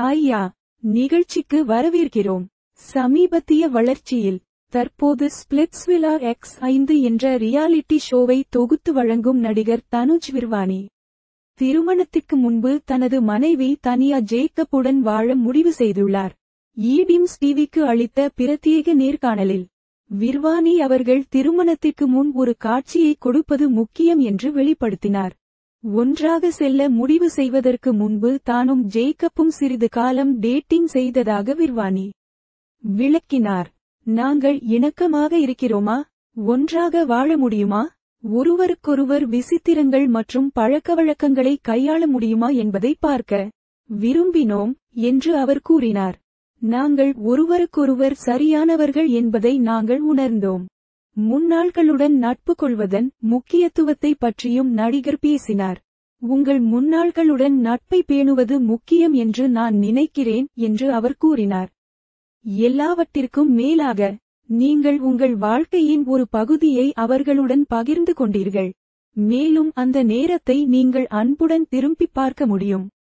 ஐயா நிகழ்ச்சிக்கு வரவேற்கிறோம் சமீபத்திய வளர்ச்சியில் தற்போது ஸ்பிளிட்ஸ்விலா எக்ஸ் ஐந்து என்ற ரியாலிட்டி ஷோவை தொகுத்து வழங்கும் நடிகர் தனுஜ் விர்வானி திருமணத்திற்கு முன்பு தனது மனைவி தனியா ஜேக்கப்புடன் வாழ முடிவு செய்துள்ளார் ஈடிம்ஸ் டிவிக்கு அளித்த பிரத்யேக நேர்காணலில் விர்வானி அவர்கள் திருமணத்திற்கு முன் ஒரு காட்சியை கொடுப்பது முக்கியம் என்று வெளிப்படுத்தினார் ஒன்றாக செல்ல முடிவு செய்வதற்கு முன்பு தானும் ஜேக்கப்பும் சிறிது காலம் டேட்டிங் செய்ததாக விர்வானி விளக்கினார் நாங்கள் இணக்கமாக இருக்கிறோமா ஒன்றாக வாழ முடியுமா ஒருவருக்கொருவர் விசித்திரங்கள் மற்றும் பழக்கவழக்கங்களை கையாள முடியுமா என்பதை பார்க்க விரும்பினோம் என்று அவர் கூறினார் நாங்கள் ஒருவருக்கொருவர் சரியானவர்கள் என்பதை நாங்கள் உணர்ந்தோம் முன்னாள்களுடன் நட்பு கொள்வதன் முக்கியத்துவத்தை பற்றியும் நடிகர் பேசினார் உங்கள் முன்னாள்களுடன் நட்பை பேணுவது முக்கியம் என்று நான் நினைக்கிறேன் என்று அவர் கூறினார் எல்லாவற்றிற்கும் மேலாக நீங்கள் உங்கள் வாழ்க்கையின் ஒரு பகுதியை அவர்களுடன் பகிர்ந்து கொண்டீர்கள் மேலும் அந்த நேரத்தை நீங்கள் அன்புடன் திரும்பிப் பார்க்க முடியும்